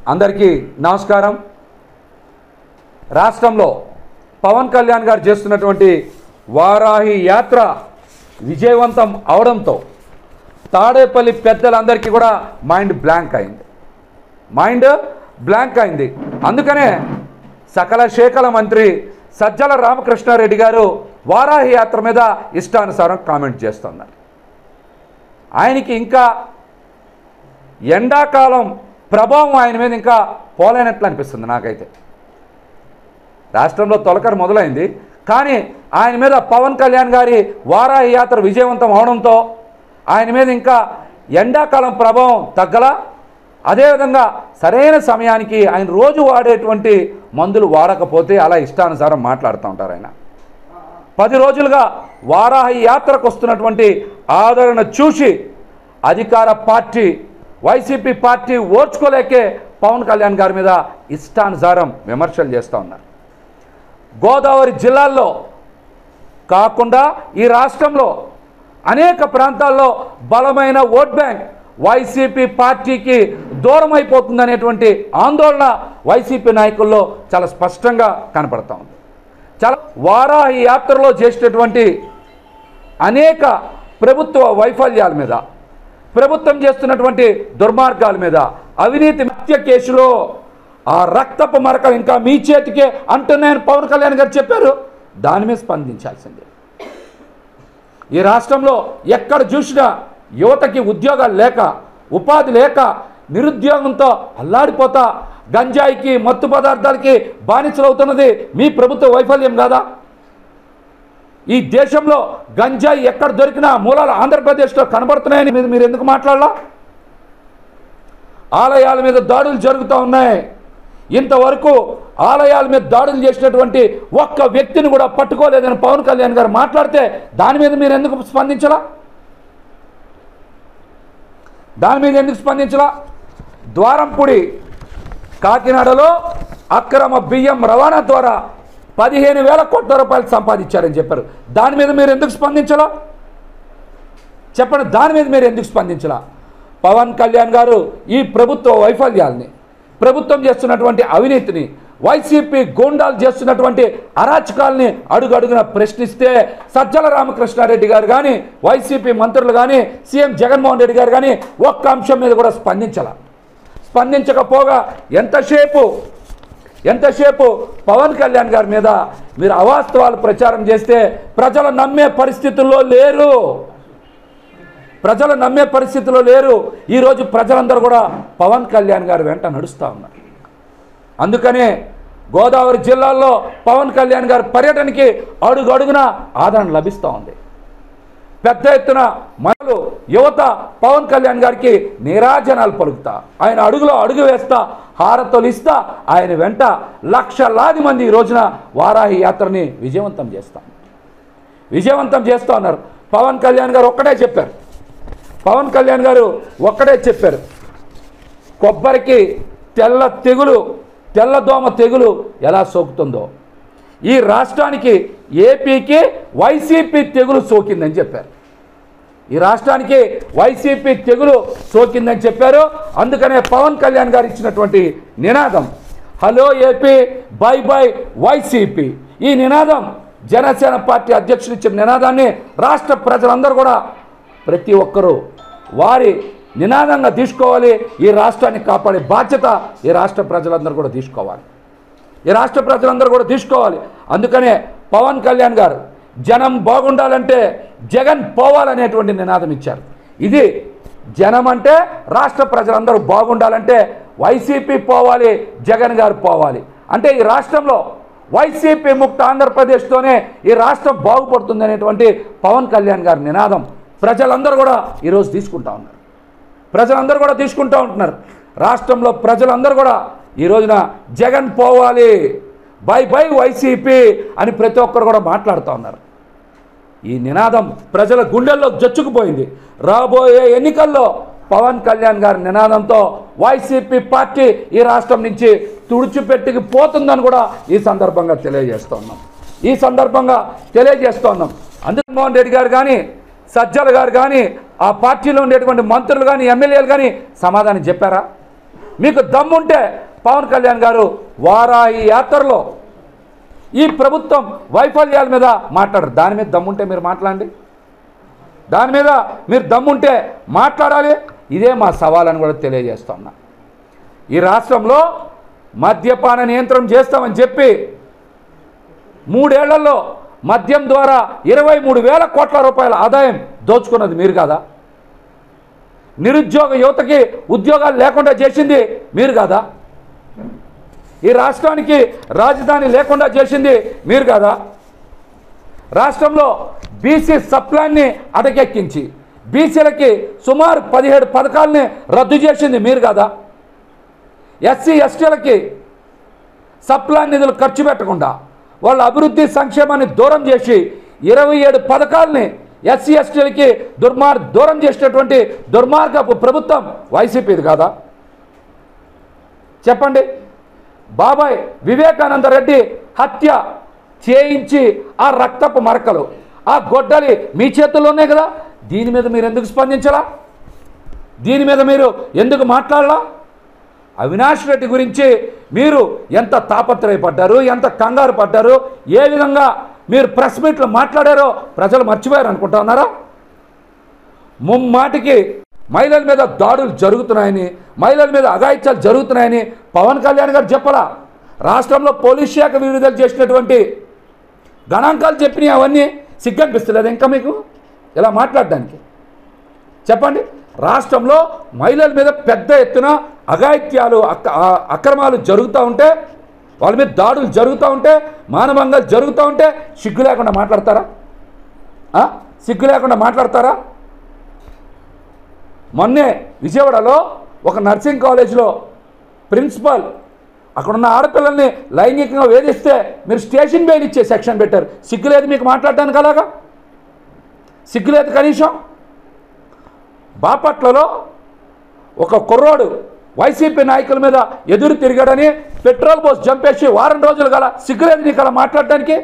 అందరికీ నమస్కారం రాష్ట్రంలో పవన్ కళ్యాణ్ గారు చేస్తున్నటువంటి వారాహి యాత్ర విజయవంతం అవడంతో తాడేపల్లి పెద్దలందరికీ కూడా మైండ్ బ్లాంక్ అయింది మైండ్ బ్లాంక్ అయింది అందుకనే సకల శాఖల మంత్రి సజ్జల రామకృష్ణారెడ్డి గారు వారాహి యాత్ర మీద ఇష్టానుసారం కామెంట్ చేస్తున్నారు ఆయనకి ఇంకా ఎండాకాలం ప్రభావం ఆయన మీద ఇంకా పోలేనట్లు అనిపిస్తుంది నాకైతే రాష్ట్రంలో తొలకర మొదలైంది కానీ ఆయన మీద పవన్ కళ్యాణ్ గారి వారాహి యాత్ర విజయవంతం అవడంతో ఆయన మీద ఇంకా ఎండాకాలం ప్రభావం తగ్గలా అదేవిధంగా సరైన సమయానికి ఆయన రోజు వాడేటువంటి మందులు వాడకపోతే అలా ఇష్టానుసారం మాట్లాడుతూ ఉంటారు ఆయన పది రోజులుగా వారాహి యాత్రకు వస్తున్నటువంటి ఆదరణ చూసి అధికార పార్టీ వైసీపీ పార్టీ ఓర్చుకోలేకే పవన్ కళ్యాణ్ గారి మీద ఇష్టానుసారం విమర్శలు చేస్తూ ఉన్నారు గోదావరి జిల్లాల్లో కాకుండా ఈ రాష్ట్రంలో అనేక ప్రాంతాల్లో బలమైన ఓట్ బ్యాంక్ వైసీపీ పార్టీకి దూరం అయిపోతుందనేటువంటి ఆందోళన వైసీపీ నాయకుల్లో చాలా స్పష్టంగా కనపడతా ఉంది చాలా వారాహి యాత్రలో చేసినటువంటి అనేక ప్రభుత్వ వైఫల్యాల మీద ప్రభుత్వం చేస్తున్నటువంటి దుర్మార్గాల మీద అవినీతి హత్య కేసులో ఆ రక్తపు మరకలు ఇంకా మీ చేతికే అంటున్నాయని పవన్ కళ్యాణ్ గారు చెప్పారు దాని మీద స్పందించాల్సిందే ఈ రాష్ట్రంలో ఎక్కడ చూసినా యువతకి ఉద్యోగాలు లేక ఉపాధి లేక నిరుద్యోగంతో అల్లాడిపోతా గంజాయికి మత్తు పదార్థాలకి బానిసలవుతున్నది మీ ప్రభుత్వ వైఫల్యం కాదా ఈ దేశంలో గంజాయి ఎక్కడ దొరికినా మూలాలు ఆంధ్రప్రదేశ్లో కనబడుతున్నాయని మీరు మీరు ఎందుకు మాట్లాడాలా ఆలయాల మీద దాడులు జరుగుతూ ఉన్నాయి ఇంతవరకు ఆలయాల మీద దాడులు చేసినటువంటి ఒక్క వ్యక్తిని కూడా పట్టుకోలేదని పవన్ కళ్యాణ్ గారు మాట్లాడితే దాని మీద మీరు ఎందుకు స్పందించలా దాని మీద ఎందుకు స్పందించలా ద్వారంపుడి కాకినాడలో అక్రమ బియ్యం రవాణా ద్వారా పదిహేను వేల కోట్ల రూపాయలు సంపాదించారని చెప్పారు దాని మీద మీరు ఎందుకు స్పందించలా చెప్పండి దాని మీద మీరు ఎందుకు స్పందించలా పవన్ కళ్యాణ్ గారు ఈ ప్రభుత్వ వైఫల్యాల్ని ప్రభుత్వం చేస్తున్నటువంటి అవినీతిని వైసీపీ గూండాలు చేస్తున్నటువంటి అరాచకాల్ని అడుగడుగున ప్రశ్నిస్తే సజ్జల రామకృష్ణారెడ్డి గారు కానీ వైసీపీ మంత్రులు కానీ సీఎం జగన్మోహన్ రెడ్డి గారు కానీ ఒక్క అంశం మీద కూడా స్పందించాల స్పందించకపోగా ఎంతసేపు ఎంతసేపు పవన్ కళ్యాణ్ గారి మీద మీరు అవాస్తవాలు ప్రచారం చేస్తే ప్రజలు నమ్మే పరిస్థితుల్లో లేరు ప్రజలు నమ్మే పరిస్థితిలో లేరు ఈరోజు ప్రజలందరూ కూడా పవన్ కళ్యాణ్ గారు వెంట నడుస్తూ ఉన్నారు అందుకనే గోదావరి జిల్లాల్లో పవన్ కళ్యాణ్ గారి పర్యటనకి అడుగు అడుగున ఆదరణ లభిస్తూ ఉంది పెద్ద ఎత్తున మనలు యువత పవన్ కళ్యాణ్ గారికి నీరాజనాలు పలుకుతా ఆయన అడుగులో అడుగు వేస్తా హారతొలిస్తా ఆయన వెంట లక్షలాది మంది ఈ రోజున వారాహి యాత్రని విజయవంతం చేస్తాం విజయవంతం చేస్తూ ఉన్నారు పవన్ కళ్యాణ్ గారు ఒక్కటే చెప్పారు పవన్ కళ్యాణ్ గారు ఒక్కడే చెప్పారు కొబ్బరికి తెల్ల తెగులు తెల్లదోమ తెగులు ఎలా సోకుతుందో ఈ రాష్ట్రానికి ఏపీకి వైసీపీ తెగులు సోకిందని చెప్పారు ఈ రాష్ట్రానికి వైసీపీ తెగులు సోకిందని చెప్పారు అందుకనే పవన్ కళ్యాణ్ గారు ఇచ్చినటువంటి నినాదం hello AP bye bye YCP ఈ నినాదం జనసేన పార్టీ అధ్యక్షుడు ఇచ్చిన నినాదాన్ని రాష్ట్ర ప్రజలందరూ కూడా ప్రతి ఒక్కరూ వారి నినాదంగా తీసుకోవాలి ఈ రాష్ట్రాన్ని కాపాడే బాధ్యత ఈ రాష్ట్ర ప్రజలందరూ కూడా తీసుకోవాలి ఈ రాష్ట్ర ప్రజలందరూ కూడా తీసుకోవాలి అందుకనే పవన్ కళ్యాణ్ గారు జనం బాగుండాలంటే జగన్ పోవాలనేటువంటి నినాదం ఇచ్చారు ఇది జనం అంటే రాష్ట్ర ప్రజలందరూ బాగుండాలంటే వైసీపీ పోవాలి జగన్ గారు పోవాలి అంటే ఈ రాష్ట్రంలో వైసీపీ ముక్త ఆంధ్రప్రదేశ్తోనే ఈ రాష్ట్రం బాగుపడుతుంది అనేటువంటి పవన్ కళ్యాణ్ గారి నినాదం ప్రజలందరూ కూడా ఈరోజు తీసుకుంటా ఉన్నారు ప్రజలందరూ కూడా తీసుకుంటూ ఉంటున్నారు రాష్ట్రంలో ప్రజలందరూ కూడా ఈ రోజున జగన్ పోవాలి బై బై వైసీపీ అని ప్రతి ఒక్కరు కూడా మాట్లాడుతూ ఉన్నారు ఈ నినాదం ప్రజల గుండెల్లో జొచ్చుకుపోయింది రాబోయే ఎన్నికల్లో పవన్ కళ్యాణ్ గారి నినాదంతో వైసీపీ పార్టీ ఈ రాష్ట్రం నుంచి తుడిచిపెట్టుకు పోతుందని కూడా ఈ సందర్భంగా తెలియజేస్తూ ఉన్నాం ఈ సందర్భంగా తెలియజేస్తూ ఉన్నాం అందుకు మోహన్ రెడ్డి గారు కానీ సజ్జల గారు కానీ ఆ పార్టీలో ఉండేటువంటి మంత్రులు కానీ ఎమ్మెల్యేలు కానీ సమాధానం చెప్పారా మీకు దమ్ముంటే పవన్ కళ్యాణ్ గారు వారాయి యాత్రలో ఈ ప్రభుత్వం వైఫల్యాల మీద మాట్లాడరు దాని మీద దమ్ముంటే మీరు మాట్లాడండి దాని మీద మీరు దమ్ముంటే మాట్లాడాలి ఇదే మా సవాలని కూడా తెలియజేస్తున్నా ఈ రాష్ట్రంలో మద్యపాన నియంత్రణ చేస్తామని చెప్పి మూడేళ్లలో మద్యం ద్వారా ఇరవై మూడు వేల కోట్ల రూపాయల ఆదాయం దోచుకున్నది మీరు కాదా నిరుద్యోగ యువతకి ఉద్యోగాలు లేకుండా చేసింది మీరు కాదా ఈ రాష్ట్రానికి రాజధాని లేకుండా చేసింది మీరు కాదా రాష్ట్రంలో బీసీ సప్లాన్ని అటకెక్కించి బీసీలకి సుమారు పదిహేడు పథకాలని రద్దు చేసింది మీరు కాదా ఎస్సీ ఎస్టీలకి సప్లాన్ నిధులు ఖర్చు పెట్టకుండా వాళ్ళ అభివృద్ధి సంక్షేమాన్ని దూరం చేసి ఇరవై ఏడు పథకాలని ఎస్సీ ఎస్టీలకి దుర్మార్ దూరం చేసినటువంటి దుర్మార్గపు ప్రభుత్వం వైసీపీది కాదా చెప్పండి బాబాయ్ వివేకానంద రెడ్డి హత్య చేయించి ఆ రక్తపు మరకలు ఆ గొడ్డలి మీ చేతుల్లోనే కదా దీని మీద మీరు ఎందుకు స్పందించరా దీని మీద మీరు ఎందుకు మాట్లాడలా అవినాష్ రెడ్డి గురించి మీరు ఎంత తాపత్రయపడ్డారు ఎంత కంగారు పడ్డారు ఏ విధంగా మీరు ప్రెస్ మీట్లో మాట్లాడారో ప్రజలు మర్చిపోయారు అనుకుంటా ఉన్నారా ముమ్మాటికి మహిళల మీద దాడులు జరుగుతున్నాయని మహిళల మీద అఘాయిత్యాలు జరుగుతున్నాయని పవన్ కళ్యాణ్ గారు చెప్పలా రాష్ట్రంలో పోలీస్ శాఖ విడుదల చేసినటువంటి గణాంకాలు చెప్పినాయి అవన్నీ సిగ్గనిపిస్తలేదు ఇంకా మీకు ఇలా మాట్లాడడానికి చెప్పండి రాష్ట్రంలో మహిళల మీద పెద్ద ఎత్తున అఘాయిత్యాలు అక్క ఆ- అక్రమాలు జరుగుతూ ఉంటే వాళ్ళ మీద దాడులు జరుగుతూ ఉంటే మానభంగాలు జరుగుతూ ఉంటే సిగ్గు లేకుండా మాట్లాడతారా ఆ? సిగ్గు లేకుండా మాట్లాడతారా మొన్నే విజయవాడలో ఒక నర్సింగ్ కాలేజ్లో ప్రిన్సిపాల్ అక్కడున్న ఆడపిల్లల్ని లైంగికంగా వేధిస్తే మీరు స్టేషన్ బెయిల్ ఇచ్చే సెక్షన్ పెట్టారు సిగ్గులేదు మీకు మాట్లాడడానికి అలాగా సిగ్గులేదు కనీసం బాపట్లలో ఒక కుర్రోడు వైసీపీ నాయకుల మీద ఎదురు తిరిగాడని పెట్రోల్ పోసి చంపేసి వారం రోజులు గల సిగ్గులేదు నీకు అలా మాట్లాడడానికి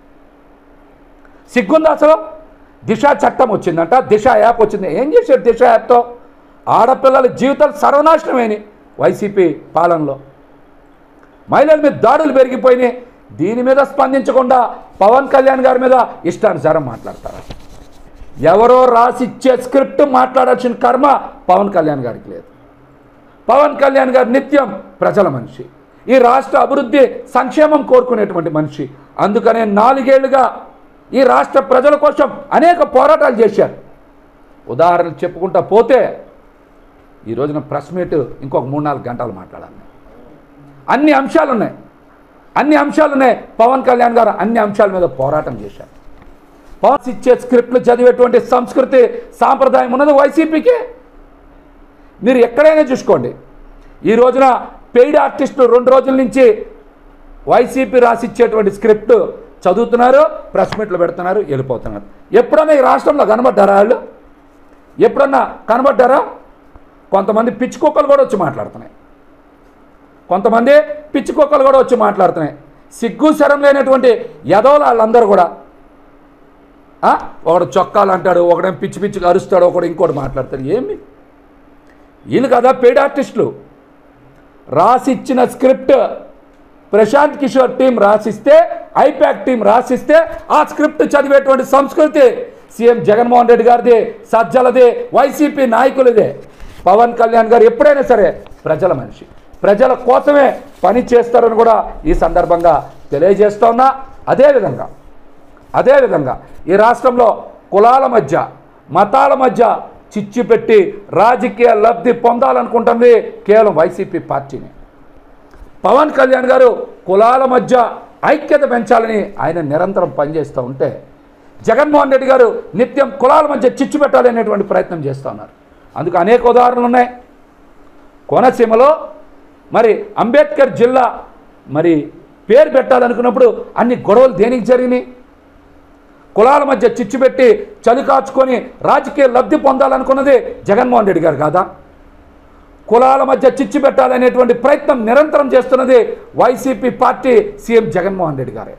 సిగ్గుందా అసలు దిశ చట్టం వచ్చిందంట దిశ యాప్ వచ్చింది ఏం చేశారు దిశ యాప్తో ఆడపిల్లల జీవితాలు సర్వనాశనమైనవి వైసీపీ పాలనలో మహిళల మీద దాడులు పెరిగిపోయినాయి దీని మీద స్పందించకుండా పవన్ కళ్యాణ్ గారి మీద ఇష్టానుసారం మాట్లాడతారు ఎవరో రాసిచ్చే స్క్రిప్ట్ మాట్లాడాల్సిన కర్మ పవన్ కళ్యాణ్ గారికి లేదు పవన్ కళ్యాణ్ గారు నిత్యం ప్రజల మనిషి ఈ రాష్ట్ర అభివృద్ధి సంక్షేమం కోరుకునేటువంటి మనిషి అందుకనే నాలుగేళ్లుగా ఈ రాష్ట్ర ప్రజల కోసం అనేక పోరాటాలు చేశారు ఉదాహరణలు చెప్పుకుంటా పోతే ఈ రోజున ప్రెస్ మీట్ ఇంకొక మూడు నాలుగు గంటలు మాట్లాడాలి అన్ని అంశాలు ఉన్నాయి అన్ని అంశాలు ఉన్నాయి పవన్ కళ్యాణ్ గారు అన్ని అంశాల మీద పోరాటం చేశారు పవన్ ఇచ్చే స్క్రిప్ట్లు చదివేటువంటి సంస్కృతి సాంప్రదాయం ఉన్నది వైసీపీకి మీరు ఎక్కడైనా చూసుకోండి ఈ రోజున పెయిడ్ ఆర్టిస్టులు రెండు రోజుల నుంచి వైసీపీ రాసిచ్చేటువంటి స్క్రిప్ట్ చదువుతున్నారు ప్రెస్ మీట్లు పెడుతున్నారు వెళ్ళిపోతున్నారు ఎప్పుడన్నా ఈ రాష్ట్రంలో కనబడ్డారా వాళ్ళు ఎప్పుడన్నా కనబడ్డారా కొంతమంది పిచ్చి కుక్కలు కూడా వచ్చి మాట్లాడుతున్నాయి కొంతమంది పిచ్చి కుక్కలు కూడా వచ్చి మాట్లాడుతున్నాయి సిగ్గు శరం లేనటువంటి యదవులు వాళ్ళందరూ కూడా ఆ? ఒకడు చొక్కాలు అంటాడు ఒకడేం పిచ్చి పిచ్చిగా అరుస్తాడు ఒకడు ఇంకోటి మాట్లాడతాడు ఏమి వీళ్ళు కదా పెయిడ్ ఆర్టిస్టులు రాసిచ్చిన స్క్రిప్ట్ ప్రశాంత్ కిషోర్ టీం రాసిస్తే ఐపాక్ టీం రాసిస్తే ఆ స్క్రిప్ట్ చదివేటువంటి సంస్కృతి సీఎం జగన్మోహన్ రెడ్డి గారిది సజ్జలది వైసీపీ నాయకులదే పవన్ కళ్యాణ్ గారు ఎప్పుడైనా సరే ప్రజల మనిషి ప్రజల కోసమే పని చేస్తారని కూడా ఈ సందర్భంగా తెలియజేస్తున్నా అదేవిధంగా అదేవిధంగా ఈ రాష్ట్రంలో కులాల మధ్య మతాల మధ్య చిచ్చు పెట్టి రాజకీయ లబ్ధి పొందాలనుకుంటుంది కేవలం వైసీపీ పార్టీని పవన్ కళ్యాణ్ గారు కులాల మధ్య ఐక్యత పెంచాలని ఆయన నిరంతరం పనిచేస్తూ ఉంటే జగన్మోహన్ రెడ్డి గారు నిత్యం కులాల మధ్య చిచ్చు పెట్టాలనేటువంటి ప్రయత్నం చేస్తూ ఉన్నారు అందుకు అనేక ఉదాహరణలు ఉన్నాయి కోనసీమలో మరి అంబేద్కర్ జిల్లా మరి పేరు పెట్టాలనుకున్నప్పుడు అన్ని గొడవలు దేనికి జరిగినాయి కులాల మధ్య చిచ్చు పెట్టి చలి కాచుకొని రాజకీయ లబ్ధి పొందాలనుకున్నది జగన్మోహన్ రెడ్డి గారు కాదా కులాల మధ్య చిచ్చు పెట్టాలనేటువంటి ప్రయత్నం నిరంతరం చేస్తున్నది YCP party CM Jaganmohan Reddy గారే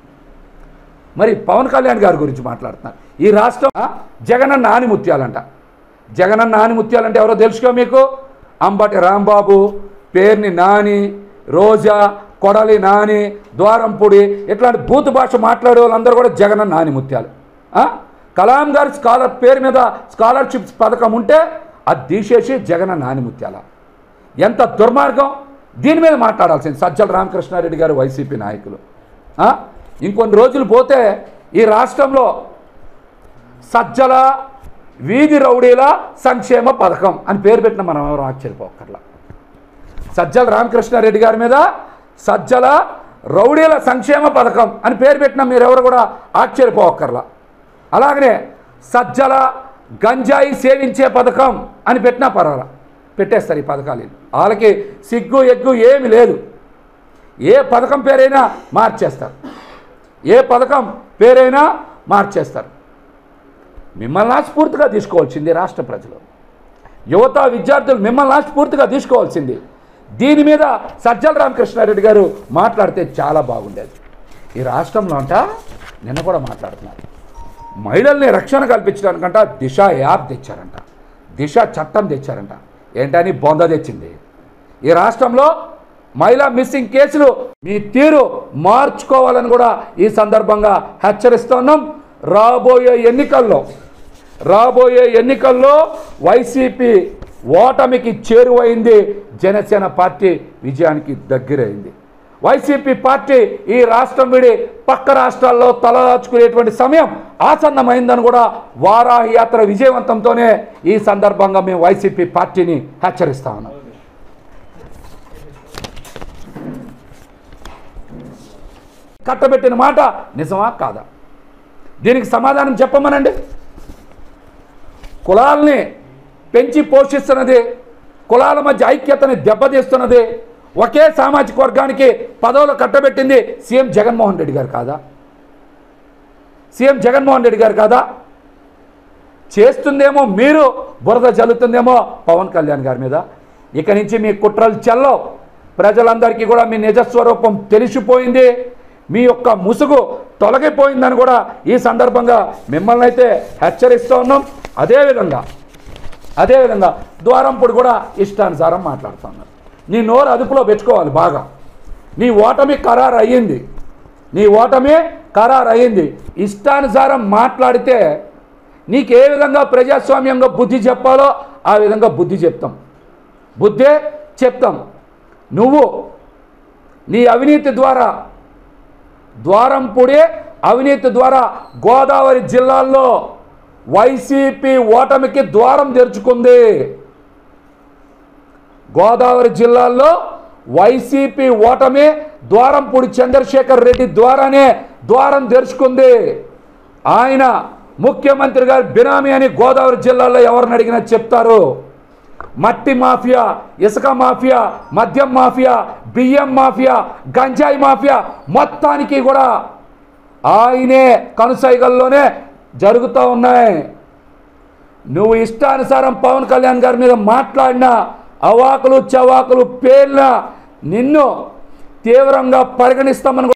మరి పవన్ కళ్యాణ్ గారి గురించి మాట్లాడుతున్నారు ఈ రాష్ట్రం ఆ, జగనన్న ఆనిముత్యాలంట జగనన్న ఆనిముత్యాలంటే ఎవరో తెలుసుకో మీకు అంబటి రాంబాబు పేరుని నాని రోజా కొడలి నాని ద్వారంపూడి ఇట్లాంటి బూతు భాష మాట్లాడే వాళ్ళందరూ కూడా జగన్ నాని ముత్యాలు ఆ? కలాం గారి స్కాలర్ పేరు మీద స్కాలర్షిప్స్ పథకం ఉంటే అది తీసేసి జగన్ నాని ముత్యాల ఎంత దుర్మార్గం దీని మీద మాట్లాడాల్సింది సజ్జల రామకృష్ణారెడ్డి గారు వైసీపీ నాయకులు ఆ? ఇంకొన్ని రోజులు పోతే ఈ రాష్ట్రంలో సజ్జల వీధి రౌడీల సంక్షేమ పథకం అని పేరు పెట్టిన మనం ఎవరు ఆశ్చర్యపోకర్లా సజ్జల రామకృష్ణారెడ్డి గారి మీద సజ్జల రౌడీల సంక్షేమ పథకం అని పేరు పెట్టిన మీరెవరు కూడా ఆశ్చర్యపోకర్లా అలాగనే సజ్జల గంజాయి సేవించే పథకం అని పెట్టినా పర్వాలా పెట్టేస్తారు ఈ పథకాలు వీళ్ళు. వాళ్ళకి సిగ్గు ఎగ్గు ఏమి లేదు ఏ పథకం పేరైనా మార్చేస్తారు ఏ పథకం పేరైనా మార్చేస్తారు మిమ్మల్ని స్ఫూర్తిగా తీసుకోవాల్సింది రాష్ట్ర ప్రజలు యువత విద్యార్థులు మిమ్మల్ని స్ఫూర్తిగా తీసుకోవాల్సింది దీని మీద సజ్జల రామకృష్ణారెడ్డి గారు మాట్లాడితే చాలా బాగుండేది ఈ రాష్ట్రంలో అంట నిన్న కూడా మాట్లాడుతున్నారు మహిళల్ని రక్షణ కల్పించడానికంట దిశ యాప్ తెచ్చారంట దిశ చట్టం తెచ్చారంట ఏంటని బొంద తెచ్చింది ఈ రాష్ట్రంలో మహిళా మిస్సింగ్ కేసులు మీ తీరు మార్చుకోవాలని కూడా ఈ సందర్భంగా హెచ్చరిస్తున్నాం రాబోయే ఎన్నికల్లో రాబోయే ఎన్నికల్లో వైసీపీ ఓటమికి చేరువైంది జనసేన పార్టీ విజయానికి దగ్గరైంది వైసీపీ పార్టీ ఈ రాష్ట్రం విడి పక్క రాష్ట్రాల్లో తలదాచుకునేటువంటి సమయం ఆసన్నమైందని కూడా వారాహి యాత్ర విజయవంతంతోనే ఈ సందర్భంగా మేము వైసీపీ పార్టీని హెచ్చరిస్తా ఉన్నాం కట్టబెట్టిన మాట నిజమా కాదా దీనికి సమాధానం చెప్పమనండి కులాల్ని పెంచి పోషిస్తున్నది కులాల మధ్య ఐక్యతని దెబ్బతీస్తున్నది ఒకే సామాజిక వర్గానికి పదవులు కట్టబెట్టింది సీఎం జగన్మోహన్ రెడ్డి గారు కాదా సీఎం జగన్మోహన్ రెడ్డి గారు కాదా చేస్తుందేమో మీరు బురద జల్లుతుందేమో పవన్ కళ్యాణ్ గారి మీద ఇక నుంచి మీ కుట్రలు చెల్లవు ప్రజలందరికీ కూడా మీ నిజస్వరూపం తెలిసిపోయింది మీ యొక్క ముసుగు తొలగిపోయిందని కూడా ఈ సందర్భంగా మిమ్మల్ని అయితే హెచ్చరిస్తూ ఉన్నాం అదేవిధంగా అదేవిధంగా ద్వారంపుడు కూడా ఇష్టానుసారం మాట్లాడుతున్నారు నీ నోరు అదుపులో పెట్టుకోవాలి బాగా నీ ఓటమి ఖరారు అయ్యింది నీ ఓటమి ఖరారు అయ్యింది ఇష్టానుసారం మాట్లాడితే నీకు ఏ విధంగా ప్రజాస్వామ్యంగా బుద్ధి చెప్పాలో ఆ విధంగా బుద్ధి చెప్తాం బుద్ధే చెప్తాం నువ్వు నీ అవినీతి ద్వారా ద్వారంపుడే అవినీతి ద్వారా గోదావరి జిల్లాల్లో వైసీపీ ఓటమికి ద్వారం తెరుచుకుంది గోదావరి జిల్లాల్లో వైసీపీ ఓటమి ద్వారంపూడి చంద్రశేఖర్ రెడ్డి ద్వారానే ద్వారం తెరుచుకుంది ఆయన ముఖ్యమంత్రి గారు బినామీ అని గోదావరి జిల్లాలో ఎవరిని అడిగినా చెప్తారు మట్టి మాఫియా ఇసుక మాఫియా మద్యం మాఫియా బియ్యం మాఫియా గంజాయి మాఫియా మొత్తానికి కూడా ఆయనే కనుసైగల్లోనే జరుగుతూ ఉన్నాయి నువ్వు ఇష్టానుసారం పవన్ కళ్యాణ్ గారి మీద మాట్లాడిన అవాకులు చవాకులు పేర్ల నిన్ను తీవ్రంగా పరిగణిస్తామని